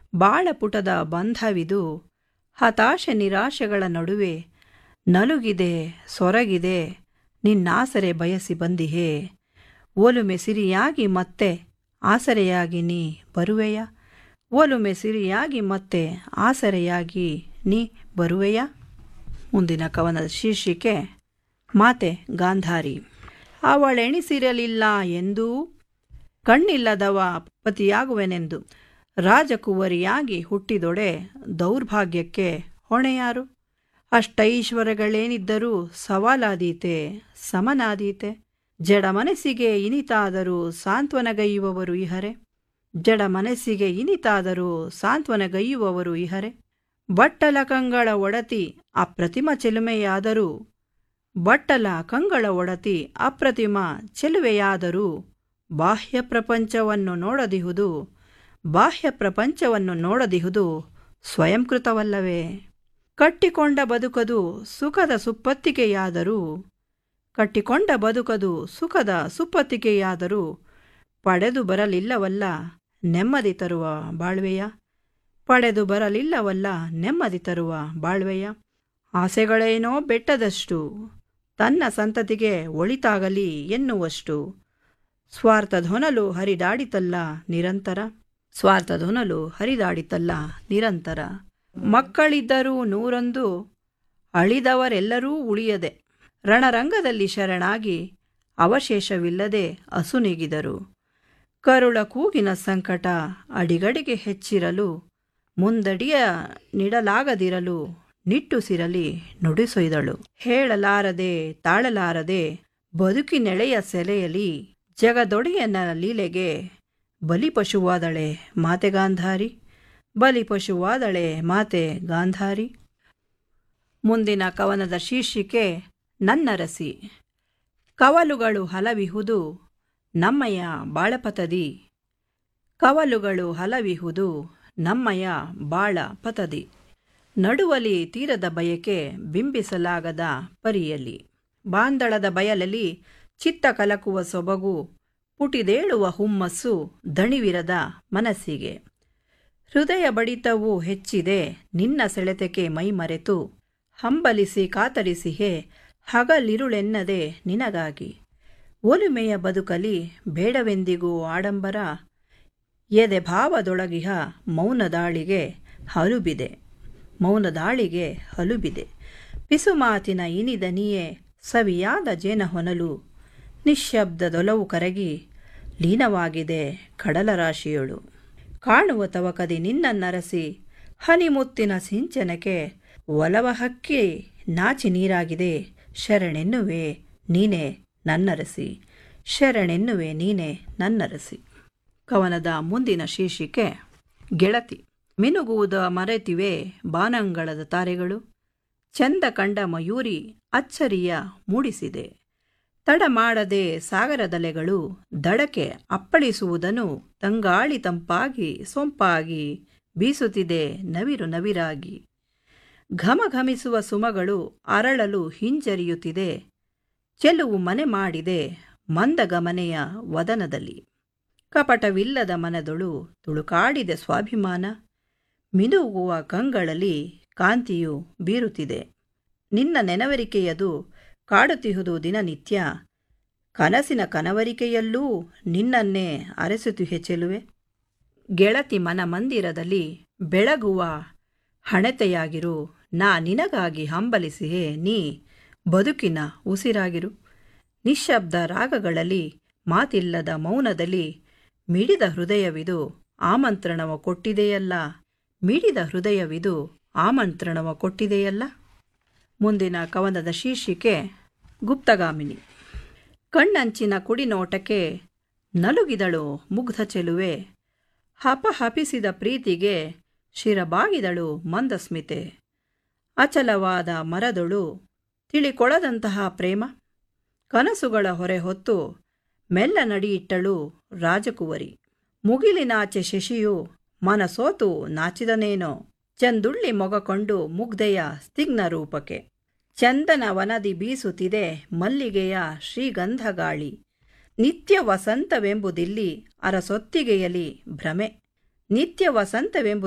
ಬಾಳಪುಟದ ಬಂಧವಿದು ಹತಾಶೆ ನಿರಾಶೆಗಳ ನಡುವೆ ನಲುಗಿದೆ ಸೊರಗಿದೆ ನಿನ್ನಾಸರೆ ಬಯಸಿ ಬಂದಿಹೆ ಒಲುಮೆ ಸಿರಿಯಾಗಿ ಮತ್ತೆ ಆಸರೆಯಾಗಿ ನೀ ಬರುವೆಯ ಒಲುಮೆ ಸಿರಿಯಾಗಿ ಮತ್ತೆ ಆಸರೆಯಾಗಿ ನೀ ಬರುವೆಯ ಮುಂದಿನ ಕವನದ ಶೀರ್ಷಿಕೆ ಮಾತೆ ಗಾಂಧಾರಿ ಅವಳೆಣಿಸಿರಲಿಲ್ಲ ಎಂದೂ ಕಣ್ಣಿಲ್ಲದವ ಪತಿಯಾಗುವೆನೆಂದು ರಾಜಕುವರಿಯಾಗಿ ಹುಟ್ಟಿದೊಡೆ ದೌರ್ಭಾಗ್ಯಕ್ಕೆ ಹೊಣೆಯಾರು ಅಷ್ಟೈಶ್ವರ್ಯಗಳೇನಿದ್ದರೂ ಸವಾಲಾದೀತೆ ಸಮನಾದೀತೆ ಜಡ ಮನಸ್ಸಿಗೆ ಇನಿತಾದರೂ ಸಾಂತ್ವನಗೈಯುವವರು ಇಹರೆ ಜಡ ಮನಸ್ಸಿಗೆ ಇನಿತಾದರೂ ಸಾಂತ್ವನಗೈಯುವವರು ಇಹರೆ ಬಟ್ಟಲ ಕಂಗಳ ಒಡತಿ ಅಪ್ರತಿಮ ಚೆಲುಮೆಯಾದರೂ ಬಟ್ಟಲ ಕಂಗಳ ಒಡತಿ ಅಪ್ರತಿಮ ಚೆಲುವೆಯಾದರೂ ಬಾಹ್ಯ ಪ್ರಪಂಚವನ್ನು ನೋಡದಿಹುದು ಬಾಹ್ಯ ಪ್ರಪಂಚವನ್ನು ನೋಡದಿಹುದು ಸ್ವಯಂಕೃತವಲ್ಲವೇ ಕಟ್ಟಿಕೊಂಡ ಬದುಕದು ಸುಖದ ಸುಪ್ಪತ್ತಿಗೆಯಾದರೂ ಕಟ್ಟಿಕೊಂಡ ಬದುಕದು ಸುಖದ ಸುಪ್ಪತ್ತಿಗೆಯಾದರೂ ಪಡೆದು ಬರಲಿಲ್ಲವಲ್ಲ ನೆಮ್ಮದಿ ತರುವ ಬಾಳ್ವೆಯ ಪಡೆದು ಬರಲಿಲ್ಲವಲ್ಲ ನೆಮ್ಮದಿ ತರುವ ಬಾಳ್ವೆಯ ಆಸೆಗಳೇನೋ ಬೆಟ್ಟದಷ್ಟು ತನ್ನ ಸಂತತಿಗೆ ಒಳಿತಾಗಲಿ ಎನ್ನುವಷ್ಟು ಸ್ವಾರ್ಥಧೊನಲು ಹರಿದಾಡಿತಲ್ಲ ನಿರಂತರ ಸ್ವಾರ್ಥಧೊನಲು ಹರಿದಾಡಿತಲ್ಲ ನಿರಂತರ ಮಕ್ಕಳಿದ್ದರೂ ನೂರೊಂದು ಅಳಿದವರೆಲ್ಲರೂ ಉಳಿಯದೆ ರಣರಂಗದಲ್ಲಿ ಶರಣಾಗಿ ಅವಶೇಷವಿಲ್ಲದೆ ಅಸುನೀಗಿದರು ಕರುಳ ಕೂಗಿನ ಸಂಕಟ ಅಡಿಗಡಿಗೆ ಹೆಚ್ಚಿರಲು ಮುಂದಡಿಯ ನಿಡಲಾಗದಿರಲು ನಿಟ್ಟುಸಿರಲಿ ನುಡಿಸೊಯ್ದಳು ಹೇಳಲಾರದೆ ತಾಳಲಾರದೆ ಬದುಕಿನೆಳೆಯ ಸೆಲೆಯಲಿ ಜಗದೊಡೆಯನ ಲೀಲೆಗೆ ಬಲಿಪಶುವಾದಳೆ ಮಾತೆ ಗಾಂಧಾರಿ ಬಲಿಪಶುವಾದಳೆ ಮಾತೆ ಗಾಂಧಾರಿ ಮುಂದಿನ ಕವನದ ಶೀರ್ಷಿಕೆ ನನ್ನರಸಿ ಕವಲುಗಳು ಹಲವಿಹುದು ನಮ್ಮಯ ಬಾಳಪತದಿ ಕವಲುಗಳು ಹಲವಿಹುದು ನಮ್ಮಯ ಬಾಳ ಪತದಿ ನಡುವಲಿ ತೀರದ ಬಯಕೆ ಬಿಂಬಿಸಲಾಗದ ಪರಿಯಲಿ ಬಾಂದಳದ ಬಯಲಲ್ಲಿ ಚಿತ್ತ ಕಲಕುವ ಸೊಬಗು ಪುಟಿದೇಳುವ ಹುಮ್ಮಸ್ಸು ದಣಿವಿರದ ಮನಸ್ಸಿಗೆ ಹೃದಯ ಬಡಿತವೂ ಹೆಚ್ಚಿದೆ ನಿನ್ನ ಸೆಳೆತಕ್ಕೆ ಮೈಮರೆತು ಹಂಬಲಿಸಿ ಕಾತರಿಸಿಹೆ ಹಗಲಿರುಳೆನ್ನದೆ ನಿನಗಾಗಿ ಒಲುಮೆಯ ಬದುಕಲಿ ಬೇಡವೆಂದಿಗೂ ಆಡಂಬರ ಎದೆ ಭಾವದೊಳಗಿಹ ಮೌನದಾಳಿಗೆ ಹಲುಬಿದೆ ಮೌನದಾಳಿಗೆ ಹಲುಬಿದೆ ಪಿಸುಮಾತಿನ ಇನಿದನಿಯೇ ಸವಿಯಾದ ಜೇನ ಹೊನಲು ನಿಶ್ಶಬ್ದದೊಲವು ಕರಗಿ ಲೀನವಾಗಿದೆ ಕಡಲ ರಾಶಿಯಳು ಕಾಣುವ ತವಕದಿ ನಿನ್ನನ್ನರಸಿ ಹನಿಮುತ್ತಿನ ಸಿಂಚನಕ್ಕೆ ಒಲವ ಹಕ್ಕಿ ನಾಚಿ ನೀರಾಗಿದೆ ಶರಣೆನ್ನುವೆ ನೀನೇ ನನ್ನರಸಿ ಶರಣೆನ್ನುವೆ ನೀನೇ ನನ್ನರಸಿ ಕವನದ ಮುಂದಿನ ಶೀರ್ಷಿಕೆ ಗೆಳತಿ ಮಿನುಗುವುದ ಮರೆತಿವೆ ಬಾನಂಗಳದ ತಾರೆಗಳು ಚಂದ ಕಂಡ ಮಯೂರಿ ಅಚ್ಚರಿಯ ಮೂಡಿಸಿದೆ ತಡ ಮಾಡದೆ ಸಾಗರದಲೆಗಳು ದಡಕ್ಕೆ ಅಪ್ಪಳಿಸುವುದನ್ನು ತಂಗಾಳಿ ತಂಪಾಗಿ ಸೊಂಪಾಗಿ ಬೀಸುತ್ತಿದೆ ನವಿರು ನವಿರಾಗಿ ಘಮಘಮಿಸುವ ಸುಮಗಳು ಅರಳಲು ಹಿಂಜರಿಯುತ್ತಿದೆ ಚೆಲುವು ಮನೆ ಮಾಡಿದೆ ಮಂದಗಮನೆಯ ವದನದಲ್ಲಿ ಕಪಟವಿಲ್ಲದ ಮನದೊಳು ತುಳುಕಾಡಿದೆ ಸ್ವಾಭಿಮಾನ ಮಿನುಗುವ ಕಂಗಳಲ್ಲಿ ಕಾಂತಿಯು ಬೀರುತ್ತಿದೆ ನಿನ್ನ ನೆನವರಿಕೆಯದು ಕಾಡುತ್ತಿಹುದು ದಿನನಿತ್ಯ ಕನಸಿನ ಕನವರಿಕೆಯಲ್ಲೂ ನಿನ್ನನ್ನೇ ಅರಸುತ್ತಿಹೆ ಚೆಲುವೆ ಗೆಳತಿ ಮನ ಮಂದಿರದಲ್ಲಿ ಬೆಳಗುವ ಹಣತೆಯಾಗಿರು ನಾ ನಿನಗಾಗಿ ಹಂಬಲಿಸಿಹೆ ನೀ ಬದುಕಿನ ಉಸಿರಾಗಿರು ನಿಶ್ಶಬ್ದ ರಾಗಗಳಲ್ಲಿ ಮಾತಿಲ್ಲದ ಮೌನದಲ್ಲಿ ಮಿಡಿದ ಹೃದಯವಿದು ಆಮಂತ್ರಣವ ಕೊಟ್ಟಿದೆಯಲ್ಲ ಮಿಡಿದ ಹೃದಯವಿದು ಆಮಂತ್ರಣವ ಕೊಟ್ಟಿದೆಯಲ್ಲ ಮುಂದಿನ ಕವನದ ಶೀರ್ಷಿಕೆ ಗುಪ್ತಗಾಮಿನಿ ಕಣ್ಣಂಚಿನ ಕುಡಿನೋಟಕ್ಕೆ ನಲುಗಿದಳು ಮುಗ್ಧ ಚೆಲುವೆ ಹಪಹಪಿಸಿದ ಪ್ರೀತಿಗೆ ಶಿರಬಾಗಿದಳು ಮಂದಸ್ಮಿತೆ ಅಚಲವಾದ ಮರದೊಳು ತಿಳಿಕೊಳದಂತಹ ಪ್ರೇಮ ಕನಸುಗಳ ಹೊರೆ ಹೊತ್ತು ಮೆಲ್ಲ ನಡಿಯಿಟ್ಟಳು ರಾಜಕುವರಿ ಮುಗಿಲಿನಾಚೆ ಶಶಿಯು ಮನಸೋತು ನಾಚಿದನೇನೋ ಚಂದುಳ್ಳಿ ಮೊಗಕೊಂಡು ಮುಗ್ಧೆಯ ಸ್ತಿಗ್ನ ರೂಪಕ್ಕೆ ಚಂದನ ವನದಿ ಬೀಸುತ್ತಿದೆ ಮಲ್ಲಿಗೆಯ ಶ್ರೀಗಂಧ ಗಾಳಿ ನಿತ್ಯ ವಸಂತವೆಂಬುದಿಲ್ಲಿ ಅರಸೊತ್ತಿಗೆಯಲಿ ಭ್ರಮೆ ನಿತ್ಯ ವಸಂತವೆಂಬು